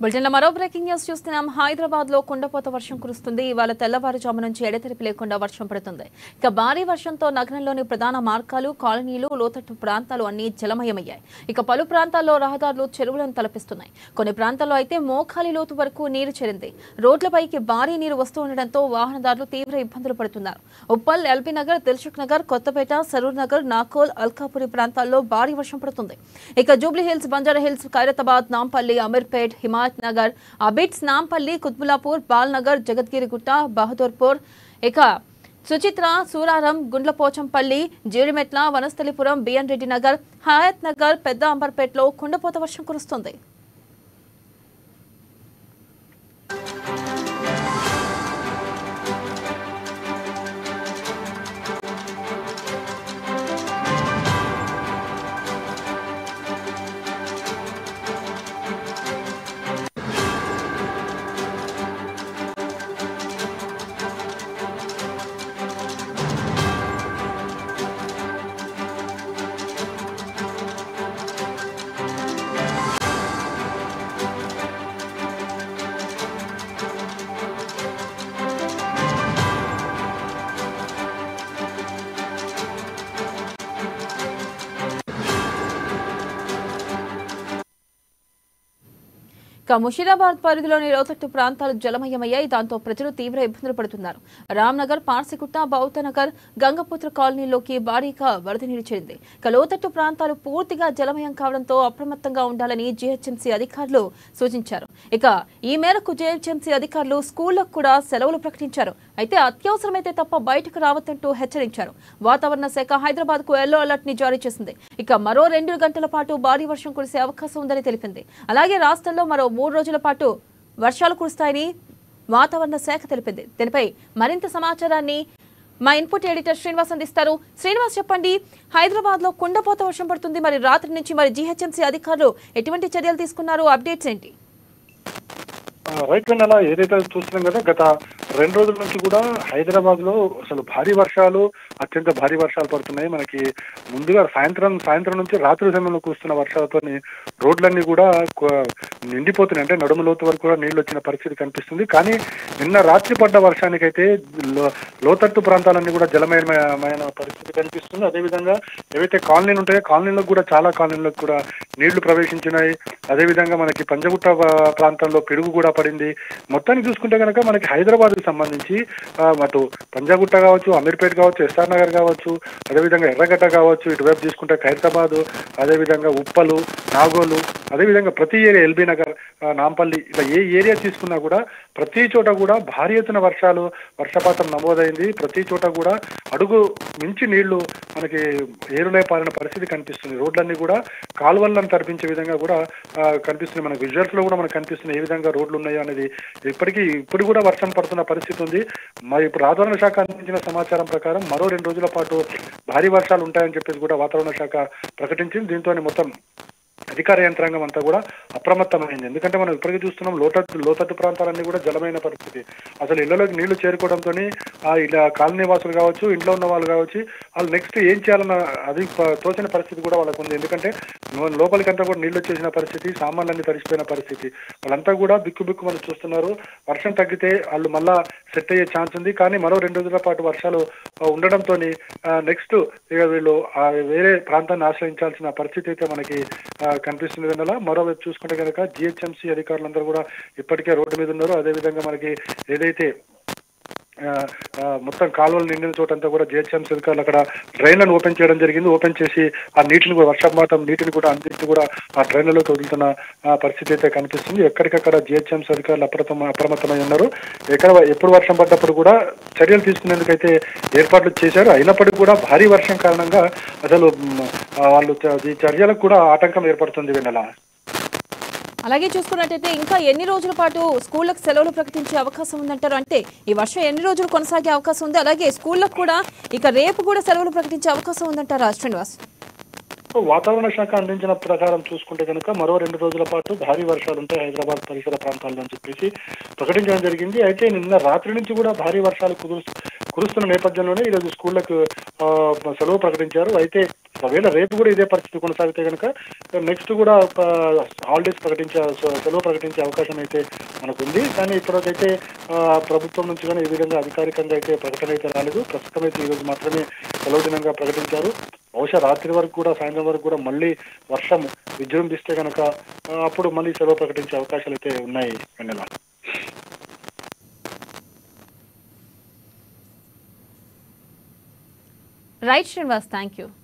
బులెటిన్లో మరో breaking news చూస్తున్నాం హైదరాబాద్ లో కుండపోత వర్షం కురుస్తుంది ఇవాళ తెల్లవారుజాము నుంచి ఎడతెరిపి లేకుండా వర్షం పడుతుంది ఇక భారీ వర్షంతో నగరంలోని ప్రధాన మార్గాలు కాలనీలు లోతట్టు ప్రాంతాలు అన్ని జలమయమయ్యాయి ఇక పలు ప్రాంతాల్లో రహదారులు చెరువులను తలపిస్తున్నాయి కొన్ని ప్రాంతాల్లో అయితే మోకాలి లోతు వరకు నీరు చేరింది రోడ్లపైకి భారీ నీరు వస్తూ ఉండడంతో వాహనదారులు తీవ్ర ఇబ్బందులు పడుతున్నారు ఉప్పల్ ఎల్బీ నగర్ దిల్సుఖ్ నగర్ కొత్తపేట సరూర్ నగర్ నాకోల్ అల్కాపురి ప్రాంతాల్లో భారీ వర్షం పడుతుంది ఇక Jubilee Hills Banjara Hills Khairatabad Nampally Ameerpet Himayat Nagar Abids Nampally Quthbullapur Balanagar Jagadgirigutta Bahadurpura ఇక సుచిత్ర సూరారం గుండ్లపోచంపల్లి జీడిమెట్ల వనస్థలిపురం బిఎన్ రెడ్డి నగర్ హయత్ నగర్ పెద్ద అంబర్పేటలో కుండపోత వర్షం కురుస్తుంది ఇక ముషీరాబాద్ పరిధిలోని లోతట్టు ప్రాంతాలు జలమయమయ్యాయి దాంతో ప్రజలు తీవ్ర ఇబ్బందులు పడుతున్నారు రామ్నగర్ పార్సిగుట్ట బౌద్ధనగర్ గంగపుత్ర కాలనీలోకి భారీగా వరద నీరు చేరింది ఇక లోతట్టు ప్రాంతాలు పూర్తిగా జలమయం కావడంతో అప్రమత్తంగా ఉండాలని జీహెచ్ఎంసీ అధికారులు సూచించారు ఇక ఈ మేరకు జీహెచ్ఎంసీ అధికారులు స్కూళ్లకు కూడా సెలవులు ప్రకటించారు అయితే అత్యవసరమైతే తప్ప బయటకు రావద్దంటూ హెచ్చరించారు వాతావరణ శాఖ హైదరాబాద్ కు ఎల్లో అలర్ట్ ని జారీ చేసింది ఇక మరో రెండు గంటల పాటు భారీ వర్షం కురిసే అవకాశం ఉందని తెలిపింది అలాగే రాష్ట్రంలో మరో మూడు రోజుల పాటు వర్షాలు కురుస్తాయని వాతావరణ శాఖ తెలిపింది దీనిపై మరింత సమాచారాన్ని మా ఇన్పుట్ ఎడిటర్ శ్రీనివాస్ అందిస్తారు శ్రీనివాస్ చెప్పండి హైదరాబాద్ లో కుండపోత వర్షం పడుతుంది మరి రాత్రి నుంచి మరి జీహెచ్ఎంసీ అధికారులు ఎటువంటి చర్యలు తీసుకున్నారు అప్డేట్స్ ఏంటి ఆ, రైట్ వెన్నెల ఏదైతే చూస్తున్నాం కదా గత రెండు రోజుల నుంచి కూడా హైదరాబాద్ లో అసలు భారీ వర్షాలు అత్యంత భారీ వర్షాలు పడుతున్నాయి మనకి ముందుగా సాయంత్రం సాయంత్రం నుంచి రాత్రి సమయంలో కురుస్తున్న వర్షాలతో రోడ్లన్నీ కూడా కు- నిండిపోతున్నాయి అంటే నడుము లోతు వరకు కూడా నీళ్లు వచ్చిన పరిస్థితి కనిపిస్తుంది కానీ నిన్న రాత్రి పడ్డ వర్షానికైతే లో- లోతట్టు ప్రాంతాలన్నీ కూడా జలమయమైన పరిస్థితి కనిపిస్తుంది అదేవిధంగా ఏవైతే కాలనీలు ఉంటాయో కాలనీలకు కూడా చాలా కాలనీలకు కూడా నీళ్లు ప్రవేశించినాయి అదేవిధంగా మనకి పంజగుట్ట ఆ, ప్రాంతంలో పిడుగు కూడా పడింది మొత్తానికి చూసుకుంటే కనుక మనకి హైదరాబాద్ కి సంబంధించి ఆ, అటు పంజాగుట్ట కావచ్చు అమీర్పేట్ కావచ్చు ఎస్ఆర్ నగర్ కావచ్చు అదేవిధంగా ఎర్రగడ్డ కావచ్చు ఇటువైపు తీసుకుంటే ఖైరతాబాద్ అదేవిధంగా ఉప్పలు నాగోలు అదేవిధంగా ప్రతి ఏరియా ఎల్బీ నగర్ ఆ, నాంపల్లి ఇలా ఏ ఏరియా తీసుకున్నా కూడా ప్రతి చోట కూడా భారీ ఎత్తున వర్షాలు వర్షపాతం నమోదైంది ప్రతి చోట కూడా అడుగు మించి నీళ్లు మనకి ఏరులై పారిన పరిస్థితి కనిపిస్తుంది రోడ్లన్నీ కూడా కాలువలను తరిపించే విధంగా కూడా ఆ, కనిపిస్తుంది మనకి విజువల్స్ లో కూడా మనకు కనిపిస్తుంది ఏ విధంగా రోడ్లు ఉన్నాయో అనేది ఇప్పటికీ ఇప్పుడు కూడా వర్షం పడుతున్న పరిస్థితి ఉంది మరి ఇప్పుడు వాతావరణ శాఖ అందించిన సమాచారం ప్రకారం మరో రెండు రోజుల పాటు భారీ వర్షాలు ఉంటాయని చెప్పేసి కూడా వాతావరణ శాఖ ప్రకటించింది దీంతో మొత్తం అధికార యంత్రాంగం అంతా కూడా అప్రమత్తమైంది ఎందుకంటే మనం ఇప్పటికీ చూస్తున్నాం లోతట్టు లోతట్టు ప్రాంతాలన్నీ కూడా జలమైన పరిస్థితి అసలు ఇళ్లలోకి నీళ్లు చేరుకోవడంతో ఆ ఇలా కాలనీ వాసులు కావచ్చు ఇంట్లో ఉన్న వాళ్ళు కావచ్చు వాళ్ళు నెక్స్ట్ ఏం చేయాలన్న అది ప- తోచిన పరిస్థితి కూడా వాళ్ళకు ఉంది ఎందుకంటే లో- లోపలికంతా కూడా నీళ్లు వచ్చేసిన పరిస్థితి సామాన్లన్నీ తడిసిపోయిన పరిస్థితి వాళ్ళంతా కూడా బిక్కు బిక్కు మనం చూస్తున్నారు వర్షం తగ్గితే వాళ్ళు మళ్ళా సెట్ అయ్యే ఛాన్స్ ఉంది కానీ మరో రెండు రోజుల పాటు వర్షాలు ఆ, ఉండడంతో నెక్స్ట్ ఇక వీళ్ళు ఆ వేరే ప్రాంతాన్ని ఆశ్రయించాల్సిన పరిస్థితి అయితే మనకి ఆ, కనిపిస్తుంది వెన్నెల మరోవైపు చూసుకుంటే కనుక జిహెచ్ఎంసీ అధికారులందరూ కూడా ఇప్పటికే రోడ్డు మీద ఉన్నారు అదేవిధంగా మనకి ఏదైతే ఆ, ఆ, మొత్తం కాలువలు నిండిన చోటంతా కూడా జిహెచ్ఎంసీ అధికారులు అక్కడ డ్రైన్లను ఓపెన్ చేయడం జరిగింది ఓపెన్ చేసి ఆ నీటిని కూడా వర్షపాతం నీటిని కూడా అందించి కూడా ఆ డ్రైన్లలోకి వదులుతున్న ఆ, పరిస్థితి అయితే కనిపిస్తుంది ఎక్కడికక్కడ జిహెచ్ఎంసీ అధికారులు అప్రమత్తం అప్రమత్తమై ఉన్నారు ఎక్కడ ఎప్పుడు వర్షం పడ్డప్పుడు కూడా చర్యలు తీసుకునేందుకైతే ఏర్పాట్లు చేశారు అయినప్పటికీ కూడా భారీ వర్షం కారణంగా అసలు మ్, ఆ, వాళ్ళు చ- ఈ చర్యలకు కూడా ఆటంకం ఏర్పడుతుంది వెన్నెల అలాగే చూసుకున్నట్టయితే ఇంకా ఎన్ని రోజుల పాటు స్కూళ్లకు సెలవులు ప్రకటించే అవకాశం ఉందంటారు అంటే ఈ వర్షం ఎన్ని రోజులు కొనసాగే అవకాశం ఉంది అలాగే స్కూళ్లకు కూడా ఇక రేపు కూడా సెలవులు ప్రకటించే అవకాశం ఉందంటారా శ్రీనివాస్ వాతావరణ శాఖ అందించిన ప్రకారం చూసుకుంటే కనుక మరో రెండు రోజుల పాటు భారీ వర్షాలు ఉంటాయి హైదరాబాద్ పరిసర ప్రాంతాల్లో అని చెప్పేసి ప్రకటించడం జరిగింది అయితే నిన్న రాత్రి నుంచి కూడా భారీ వర్షాలు కురు కురుస్తున్న నేపథ్యంలోనే ఈరోజు స్కూళ్లకు ఆ, సెలవు ప్రకటించారు అయితే ఒకవేళ రేపు కూడా ఇదే పరిస్థితి కొనసాగితే కనుక నెక్స్ట్ కూడా హాలిడేస్ ప్రకటించే సె- సెలవు ప్రకటించే అవకాశం అయితే మనకు ఉంది కానీ ఇప్పటికైతే ఆ, ప్రభుత్వం నుంచి కానీ ఈ విధంగా అధికారికంగా అయితే ప్రకటన అయితే రాలేదు ప్రస్తుతం అయితే ఈ రోజు మాత్రమే సెలవు దినంగా ప్రకటించారు బహుశా రాత్రి వరకు కూడా సాయంత్రం వరకు కూడా మళ్ళీ వర్షం విజృంభిస్తే కనుక ఆ, అప్పుడు మళ్ళీ సెలవు ప్రకటించే అవకాశాలు అయితే ఉన్నాయి Vennela right Srinivas thank you